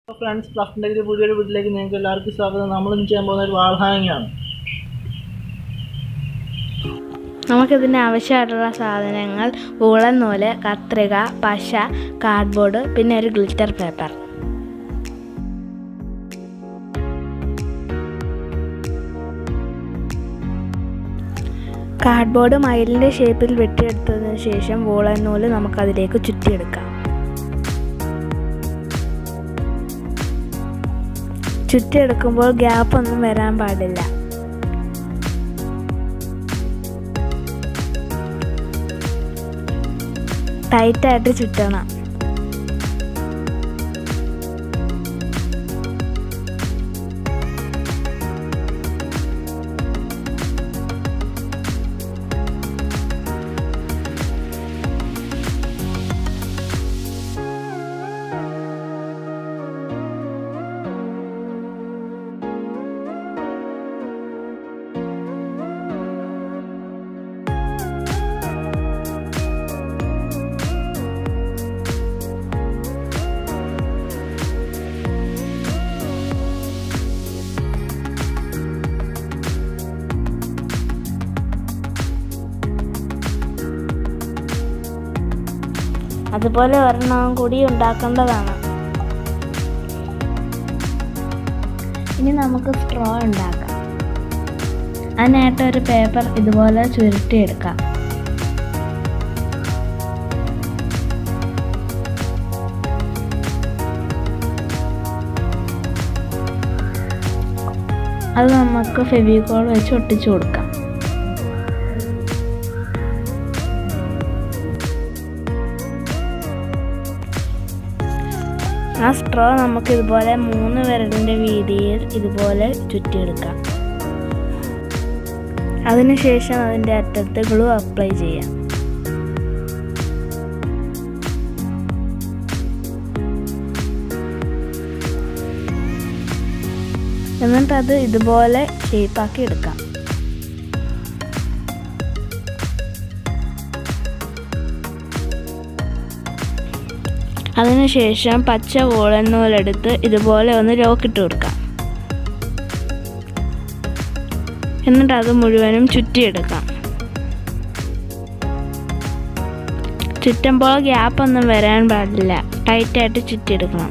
friends ക്രാഫ്റ്റിൻ്റെ ഒരു പുതിയൊരു വീട്ടിലേക്ക് നിങ്ങൾക്ക് എല്ലാവർക്കും സ്വാഗതം നമ്മളിന്ന് ചെയ്യാൻ പോകുന്ന ഒരു വാൾ ഹാങ്ങിങ് ആണ് നമുക്കിതിന് ആവശ്യമായിട്ടുള്ള സാധനങ്ങൾ വൂളൻ നൂല് കത്രിക പശ കാർഡ്ബോർഡ് പിന്നെ ഒരു ഗ്ലിറ്റർ പേപ്പർ കാർഡ്ബോർഡ് മയിലിൻ്റെ ഷേപ്പിൽ വെട്ടിയെടുത്തതിന് ശേഷം വൂളൻ നൂല് നമുക്കതിലേക്ക് ചുറ്റിയെടുക്കാം ചുറ്റിയെടുക്കുമ്പോൾ ഗ്യാപ്പ് ഒന്നും വരാൻ പാടില്ല ടൈറ്റായിട്ട് ചുറ്റണം അതുപോലെ ഒരെണ്ണം കൂടി ഉണ്ടാക്കേണ്ടതാണ് ഇനി നമുക്ക് സ്ട്രോ ഉണ്ടാക്കാം അതിനായിട്ട് ഒരു പേപ്പർ ഇതുപോലെ ചുരുട്ടിയെടുക്കാം അത് നമുക്ക് ഫെവിക്കോൾ വെച്ച് ഒട്ടിച്ചു കൊടുക്കാം ആ സ്ട്രോ നമുക്ക് ഇതുപോലെ മൂന്ന് വിരലിൻ്റെ വീതിയിൽ ഇതുപോലെ ചുറ്റിയെടുക്കാം അതിനുശേഷം അതിൻ്റെ അറ്റത്ത് ഗ്ലൂ അപ്ലൈ ചെയ്യാം എന്നിട്ട് അത് ഇതുപോലെ ഷേപ്പാക്കി എടുക്കാം അതിനുശേഷം പച്ച വോളൻ നൂലെടുത്ത് ഇതുപോലെ ഒന്ന് ലോക്കിട്ട് കൊടുക്കാം എന്നിട്ട് അത് മുഴുവനും ചുറ്റിയെടുക്കാം ചുറ്റുമ്പോൾ ഗ്യാപ്പ് ഒന്നും വരാൻ പാടില്ല ടൈറ്റായിട്ട് ചുറ്റിയെടുക്കണം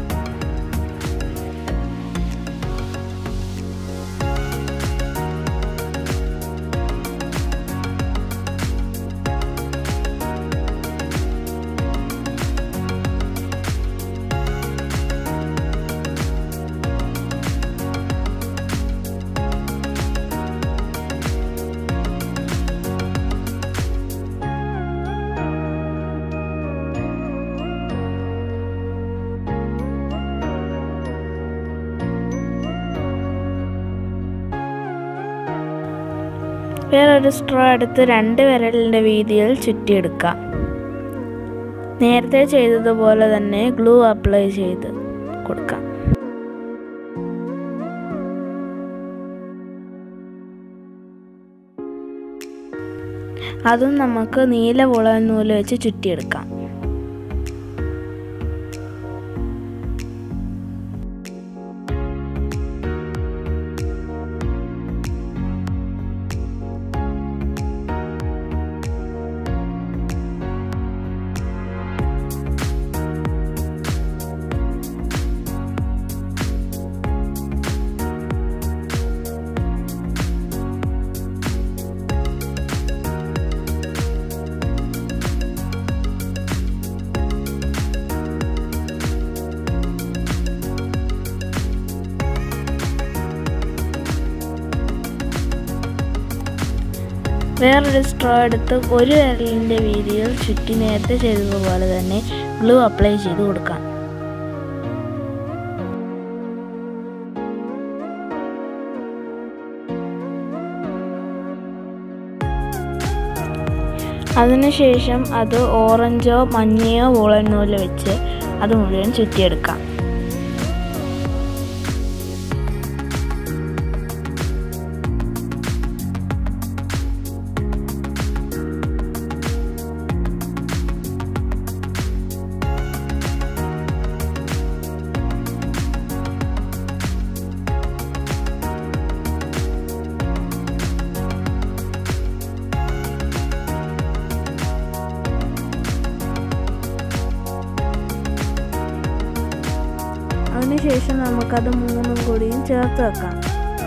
വേറൊരു സ്ട്രോ എടുത്ത് രണ്ട് വിരലിൻ്റെ വീതിയിൽ ചുറ്റിയെടുക്കാം നേരത്തെ ചെയ്തതുപോലെ തന്നെ ഗ്ലൂ അപ്ലൈ ചെയ്ത് കൊടുക്കാം അതും നമുക്ക് നീല മുളകൻ നൂല് വെച്ച് ചുറ്റിയെടുക്കാം വേറൊരു സ്ട്രോ എടുത്ത് ഒരു വിരലിൻ്റെ വീതിയിൽ ചുറ്റി നേരത്തെ ചെയ്തതുപോലെ തന്നെ ഗ്ലൂ അപ്ലൈ ചെയ്ത് കൊടുക്കാം അതിനുശേഷം അത് ഓറഞ്ചോ മഞ്ഞയോ വോളൻ നൂല് വെച്ച് അത് മുഴുവൻ ചുറ്റിയെടുക്കാം അതിനുശേഷം നമുക്കത് മൂന്നും കൂടിയും ചേർത്ത് വെക്കാം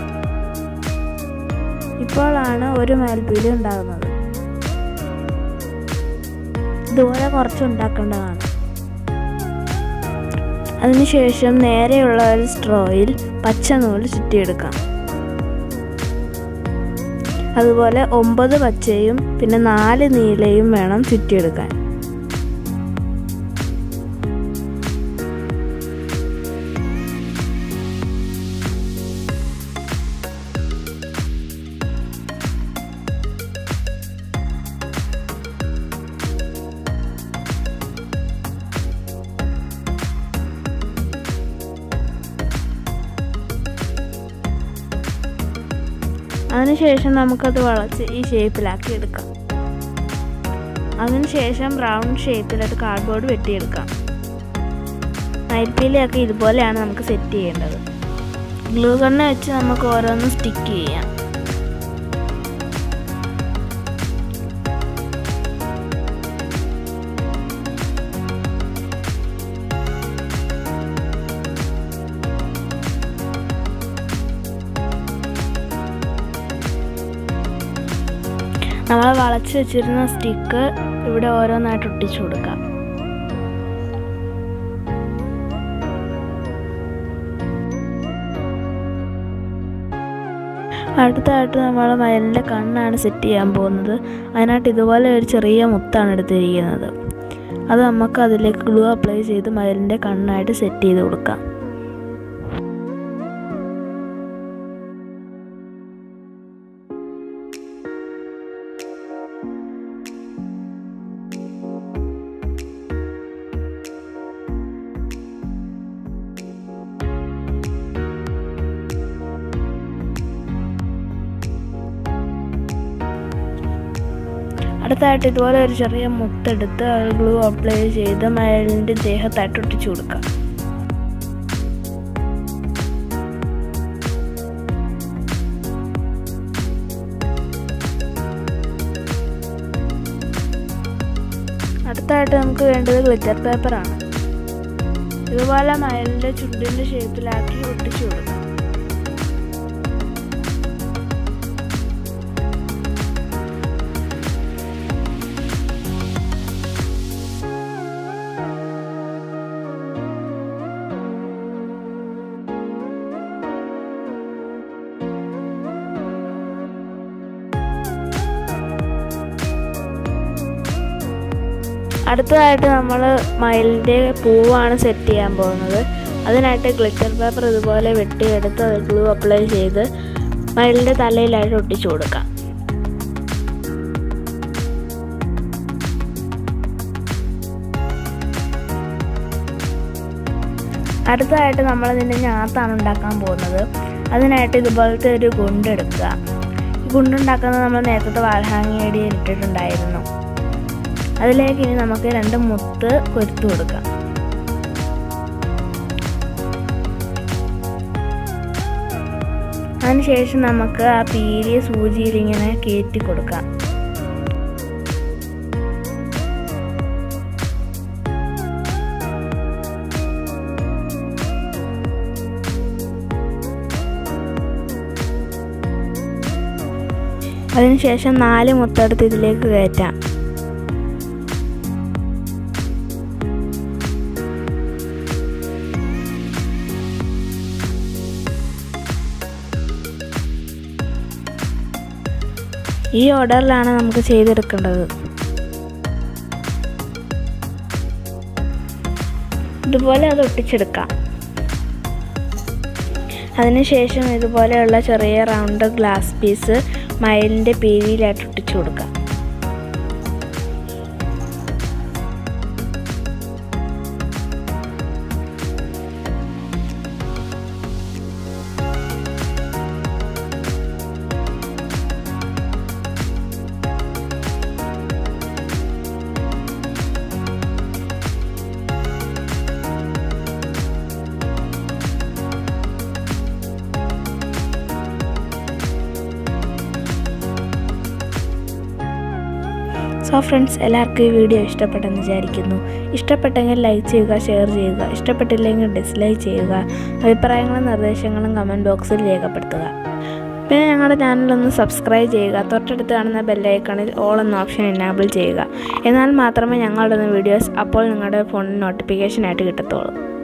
ഇപ്പോഴാണ് ഒരു മേൽപ്പീലി ഉണ്ടാകുന്നത് ഇതുപോലെ കുറച്ച് ഉണ്ടാക്കേണ്ടതാണ് അതിനുശേഷം നേരെയുള്ള ഒരു സ്ട്രോയിൽ പച്ച നൂല് ചുറ്റിയെടുക്കാം അതുപോലെ ഒമ്പത് പച്ചയും പിന്നെ നാല് നീലയും വേണം ചുറ്റിയെടുക്കാൻ അതിനുശേഷം നമുക്കത് വളച്ച് ഈ ഷേപ്പിലാക്കി എടുക്കാം അതിനുശേഷം റൗണ്ട് ഷേപ്പിലൊരു കാർഡ്ബോർഡ് വെട്ടിയെടുക്കാം നൈൽപ്പീലയൊക്കെ ഇതുപോലെയാണ് നമുക്ക് സെറ്റ് ചെയ്യേണ്ടത് ഗ്ലൂ ഗണ്ണ് വെച്ച് നമുക്ക് ഓരോന്ന് സ്റ്റിക്ക് ചെയ്യാം നമ്മൾ വളച്ച് വെച്ചിരുന്ന സ്റ്റിക്ക് ഇവിടെ ഓരോന്നായിട്ട് ഒട്ടിച്ചു കൊടുക്കാം അടുത്തായിട്ട് നമ്മൾ മയിലിൻ്റെ കണ്ണാണ് സെറ്റ് ചെയ്യാൻ പോകുന്നത് അതിനായിട്ട് ഇതുപോലെ ഒരു ചെറിയ മുത്താണ് എടുത്തിരിക്കുന്നത് അത് നമുക്ക് അതിലേക്ക് ഗ്ലൂ അപ്ലൈ ചെയ്ത് മയിലിൻ്റെ കണ്ണായിട്ട് സെറ്റ് ചെയ്ത് കൊടുക്കാം അടുത്തായിട്ട് ഇതുപോലെ ഒരു ചെറിയ മുത്തെടുത്ത് അത് ഗ്ലൂ അപ്ലൈ ചെയ്ത് മയിലിൻ്റെ ദേഹത്തായിട്ട് ഒട്ടിച്ചു കൊടുക്കാം അടുത്തായിട്ട് നമുക്ക് വേണ്ടത് ഗ്ലിറ്റർ പേപ്പറാണ് ഇതുപോലെ മയിലിൻ്റെ ചുണ്ടിൻ്റെ ഷേപ്പിലാക്കി ഒട്ടിച്ചു കൊടുക്കാം അടുത്തതായിട്ട് നമ്മൾ മയിലിൻ്റെ പൂവാണ് സെറ്റ് ചെയ്യാൻ പോകുന്നത് അതിനായിട്ട് ഗ്ലിറ്റർ പേപ്പർ ഇതുപോലെ വെട്ടിയെടുത്ത് അത് ഗ്ലൂ അപ്ലൈ ചെയ്ത് മയിലിൻ്റെ തലയിലായിട്ട് ഒട്ടിച്ചു കൊടുക്കാം അടുത്തതായിട്ട് നമ്മൾ ഇതിൻ്റെ ഞാത്താണ് ഉണ്ടാക്കാൻ പോകുന്നത് അതിനായിട്ട് ഇതുപോലത്തെ ഒരു ഗുണ്ടെടുക്കുക ഈ ഗുണ്ടുണ്ടാക്കുന്നത് നമ്മൾ നേരത്തെ വാൽഹാങ്ങിയടി ഇട്ടിട്ടുണ്ടായിരുന്നു അതിലേക്ക് ഇനി നമുക്ക് രണ്ട് മുത്ത് കൊരുത്തു കൊടുക്കാം അതിനുശേഷം നമുക്ക് ആ പീലിയ സൂചിയിൽ ഇങ്ങനെ കയറ്റി കൊടുക്കാം അതിനുശേഷം നാല് മുത്തെടുത്ത് ഇതിലേക്ക് കയറ്റാം ഈ ഓർഡറിലാണ് നമുക്ക് ചെയ്തെടുക്കേണ്ടത് ഇതുപോലെ അത് ഒട്ടിച്ചെടുക്കാം അതിനുശേഷം ഇതുപോലെയുള്ള ചെറിയ റൗണ്ട് ഗ്ലാസ് പീസ് മയിലിൻ്റെ പീലിയിലായിട്ട് ഒട്ടിച്ചു കൊടുക്കാം സോ ഫ്രണ്ട്സ് എല്ലാവർക്കും ഈ വീഡിയോ ഇഷ്ടപ്പെട്ടെന്ന് വിചാരിക്കുന്നു ഇഷ്ടപ്പെട്ടെങ്കിൽ ലൈക്ക് ചെയ്യുക ഷെയർ ചെയ്യുക ഇഷ്ടപ്പെട്ടില്ലെങ്കിൽ ഡിസ്ലൈക്ക് ചെയ്യുക അഭിപ്രായങ്ങളും നിർദ്ദേശങ്ങളും കമൻറ്റ് ബോക്സിൽ രേഖപ്പെടുത്തുക പിന്നെ ഞങ്ങളുടെ ചാനലൊന്ന് സബ്സ്ക്രൈബ് ചെയ്യുക തൊട്ടടുത്ത് കാണുന്ന ബെല്ലൈക്കണിൽ ഓൾ എന്ന ഓപ്ഷൻ എനാബിൾ ചെയ്യുക എന്നാൽ മാത്രമേ ഞങ്ങളുടെ വീഡിയോസ് അപ്പോൾ നിങ്ങളുടെ ഫോണിൽ നോട്ടിഫിക്കേഷനായിട്ട് കിട്ടത്തുള്ളൂ